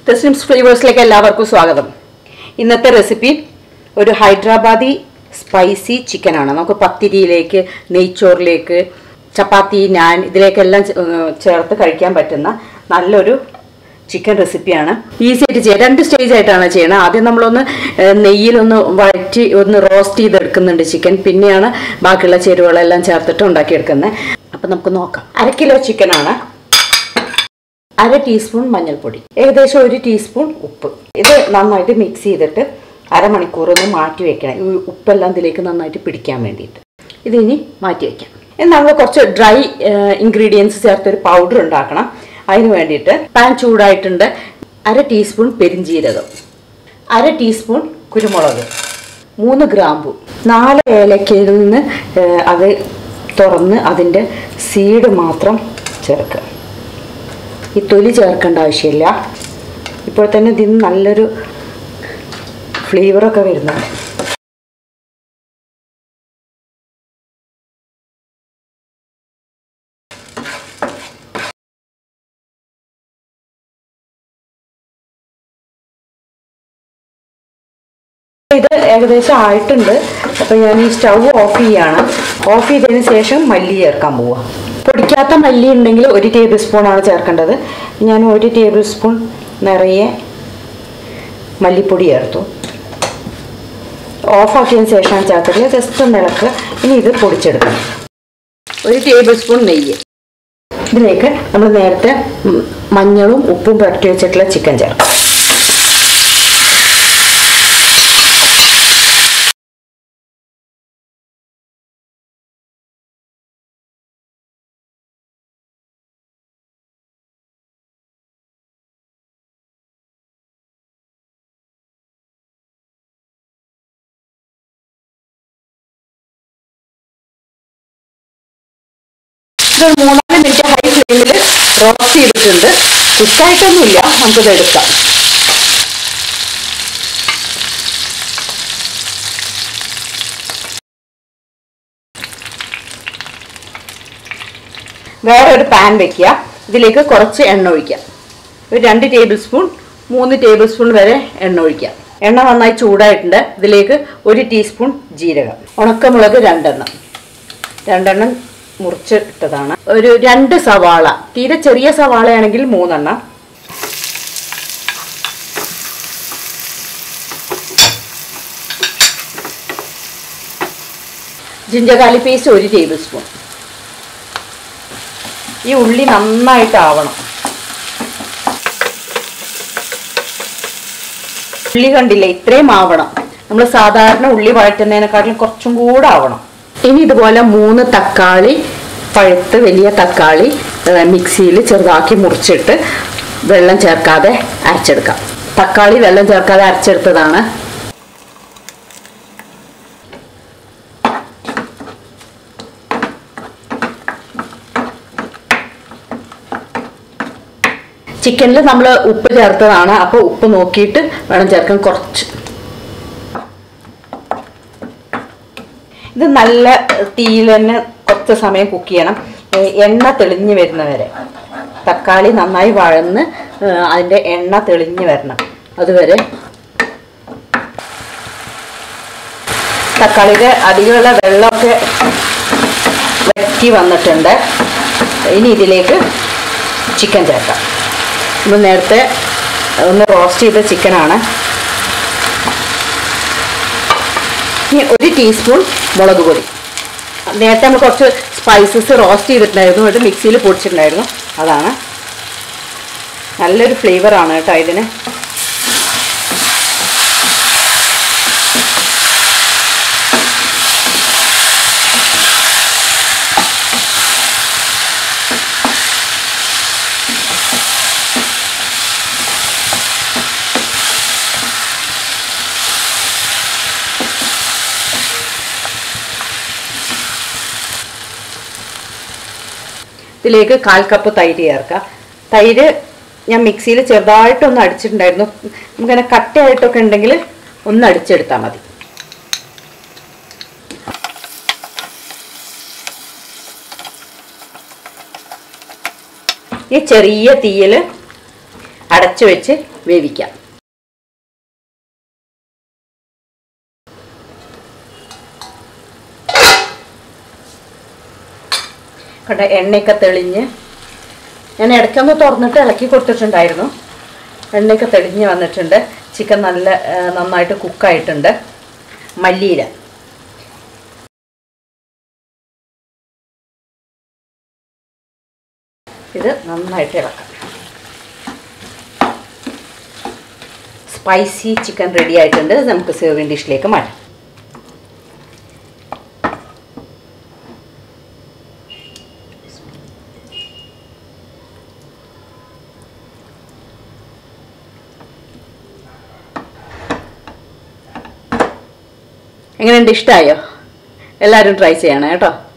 ടെസ്റ്റിംസ് ഫ്ലേവേഴ്സിലേക്ക് എല്ലാവർക്കും സ്വാഗതം ഇന്നത്തെ റെസിപ്പി ഒരു ഹൈദരാബാദി സ്പൈസി ചിക്കനാണ് നമുക്ക് പത്തിരിയിലേക്ക് നെയ്ച്ചോറിലേക്ക് ചപ്പാത്തി ഞാൻ ഇതിലേക്കെല്ലാം ചേ- ഏർ ചേർത്ത് കഴിക്കാൻ പറ്റുന്ന നല്ലൊരു ചിക്കൻ റെസിപ്പിയാണ് ഈസി ആയിട്ട് ചെയ്യാം രണ്ട് സ്റ്റേജ് ആയിട്ടാണ് ചെയ്യണത് ആദ്യം നമ്മളൊന്ന് ഏർ നെയ്യിലൊന്ന് വഴറ്റി ഒന്ന് റോസ്റ്റ് ചെയ്തെടുക്കുന്നുണ്ട് ചിക്കൻ പിന്നെയാണ് ബാക്കിയുള്ള ചേരുവകളെല്ലാം ചേർത്തിട്ട് ഉണ്ടാക്കിയെടുക്കുന്നത് അപ്പം നമുക്ക് നോക്കാം അര കിലോ ചിക്കനാണ് അര ടീസ്പൂൺ മഞ്ഞൾപ്പൊടി ഏകദേശം ഒരു ടീസ്പൂൺ ഉപ്പ് ഇത് നന്നായിട്ട് മിക്സ് ചെയ്തിട്ട് അരമണിക്കൂർ ഒന്ന് മാറ്റി വെക്കണം ഈ ഉപ്പെല്ലാം ഇതിലേക്ക് നന്നായിട്ട് പിടിക്കാൻ വേണ്ടിയിട്ട് ഇത് ഇനി മാറ്റി വെക്കാം ഇനി നമ്മൾ കുറച്ച് ഡ്രൈ ഇൻഗ്രീഡിയൻസ് ചേർത്തൊരു പൗഡർ ഉണ്ടാക്കണം അതിന് വേണ്ടിയിട്ട് പാൻ ചൂടായിട്ടുണ്ട് അര ടീസ്പൂൺ പെരിഞ്ജീരകം അര ടീസ്പൂൺ കുരുമുളക് മൂന്ന് ഗ്രാമ്പു നാല് ഏലക്കയിൽ നിന്ന് ഏഹ്, അത് തുറന്ന് അതിൻ്റെ സീഡ് മാത്രം ചേർക്കുക ഈ തൊലി ചേർക്കേണ്ട ആവശ്യമില്ല ഇപ്പോൾ തന്നെ ഇതിന് നല്ലൊരു ഫ്ലേവറൊക്കെ വരുന്നുണ്ട് ഇത് ഏകദേശം ആയിട്ടുണ്ട് അപ്പോൾ ഞാൻ ഈ സ്റ്റൗ ഓഫ് ചെയ്യാണ് ഓഫ് ചെയ്തതിന് ശേഷം മല്ലി ചേർക്കാൻ പോവാം പൊടിക്കാത്ത മല്ലി ഉണ്ടെങ്കിൽ ഒരു ടേബിൾ സ്പൂണാണ് ചേർക്കേണ്ടത് ഞാൻ ഒരു ടേബിൾ സ്പൂൺ നിറയെ മല്ലിപ്പൊടി ചേർത്തു ഓഫാക്കിയതിന് ശേഷമാണ് ചേർത്തത് ജസ്റ്റ് ഒന്ന് ഇളക്കുക ഇനി ഇത് പൊടിച്ചെടുക്കണം ഒരു ടേബിൾ സ്പൂൺ നെയ്യ് ഇതിലേക്ക് നമ്മൾ നേരത്തെ ഉം, മഞ്ഞളും ഉപ്പും പുരട്ടി വെച്ചിട്ടുള്ള ചിക്കൻ ചേർക്കാം ഇതൊരു മൂന്നാല് മിനിറ്റ് ഹൈ ഫ്ലെയിമിൽ റോസ്റ്റ് ചെയ്തിട്ടുണ്ട് കുക്കായിട്ടൊന്നുമില്ല നമുക്കിത് എടുക്കാം വേറെ ഒരു പാൻ വെക്കുക ഇതിലേക്ക് കുറച്ച് എണ്ണ ഒഴിക്കാം ഒരു രണ്ട് ടേബിൾ സ്പൂൺ മൂന്ന് ടേബിൾ സ്പൂൺ വരെ എണ്ണ ഒഴിക്കാം എണ്ണ നന്നായി ചൂടായിട്ടുണ്ട് ഇതിലേക്ക് ഒരു ടീസ്പൂൺ ജീരകം ഉണക്കമുളക് രണ്ടെണ്ണം രണ്ടെണ്ണം മുറിച്ചിട്ടതാണ് ഒരു രണ്ട് സവാള തീരെ ചെറിയ സവാളയാണെങ്കിൽ മൂന്നെണ്ണം ജിഞ്ചകാലി പേസ്റ്റ് ഒരു ടേബിൾ സ്പൂൺ ഈ ഉള്ളി നന്നായിട്ട് ആവണം ഉള്ളി കണ്ടില്ലേ ഇത്രയും ആവണം നമ്മൾ സാധാരണ ഉള്ളി വഴറ്റുന്നതിനെക്കാട്ടിലും കുറച്ചും കൂടെ ആവണം ഇനി ഇതുപോലെ മൂന്ന് തക്കാളി പഴുത്ത് വലിയ തക്കാളി മിക്സിയിൽ ചെറുതാക്കി മുറിച്ചിട്ട് വെള്ളം ചേർക്കാതെ അരച്ചെടുക്കാം തക്കാളി വെള്ളം ചേർക്കാതെ അരച്ചെടുത്തതാണ് ചിക്കനിൽ നമ്മൾ ഉപ്പ് ചേർത്തതാണ് അപ്പോൾ ഉപ്പ് നോക്കിയിട്ട് വേണം ചേർക്കാൻ കുറച്ച് ഇത് നല്ല തീയിൽ തന്നെ കുറച്ച് സമയം കുക്ക് ചെയ്യണം ഏ, എണ്ണ തെളിഞ്ഞ് വരുന്നവരെ തക്കാളി നന്നായി വഴന്ന് ഏ, അതിൻ്റെ എണ്ണ തെളിഞ്ഞ് വരണം അതുവരെ തക്കാളിയുടെ അടിയിലുള്ള വെള്ളമൊക്കെ വറ്റി വന്നിട്ടുണ്ട് ഇനി ഇതിലേക്ക് ചിക്കൻ ചേർക്കാം ഇത് നേരത്തെ ഒന്ന് റോസ്റ്റ് ചെയ്ത ചിക്കനാണ് ഇനി ഒരു ടീസ്പൂൺ മുളക് പൊടി നേരത്തെ നമ്മൾ കുറച്ച് സ്പൈസസ് റോസ്റ്റ് ചെയ്തിട്ടുണ്ടായിരുന്നു അത് മിക്സിയിൽ പൊടിച്ചിട്ടുണ്ടായിരുന്നു അതാണ് നല്ലൊരു ഫ്ലേവറാണ് കേട്ടോ ഇതിന് ഇതിലേക്ക് കാൽ കപ്പ് തൈര് ചേർക്കാം തൈര് ഞാൻ മിക്സിയിൽ ചെറുതായിട്ടൊന്ന് അടിച്ചിട്ടുണ്ടായിരുന്നു നമുക്കങ്ങനെ കട്ടയായിട്ടൊക്കെ ഉണ്ടെങ്കിൽ ഒന്ന് അടിച്ചെടുത്താൽ മതി ഈ ചെറിയ തീയിൽ അടച്ചു വെച്ച് വേവിക്കാം കണ്ട എണ്ണയൊക്കെ തെളിഞ്ഞ് ഞാൻ ഇടയ്ക്കൊന്ന് തുറന്നിട്ട് ഇളക്കി കൊടുത്തിട്ടുണ്ടായിരുന്നു എണ്ണയൊക്കെ തെളിഞ്ഞ് വന്നിട്ടുണ്ട് ചിക്കൻ നല്ല ആ, നന്നായിട്ട് കുക്കായിട്ടുണ്ട് മല്ലിയില ഇത് നന്നായിട്ട് ഇളക്കാം സ്പൈസി ചിക്കൻ റെഡി ആയിട്ടുണ്ട് ഇത് നമുക്ക് സെർവിങ് ഡിഷിലേക്ക് മാറ്റാം എങ്ങനെയുണ്ട് ഇഷ്ടമായോ എല്ലാവരും ട്രൈ ചെയ്യണം കേട്ടോ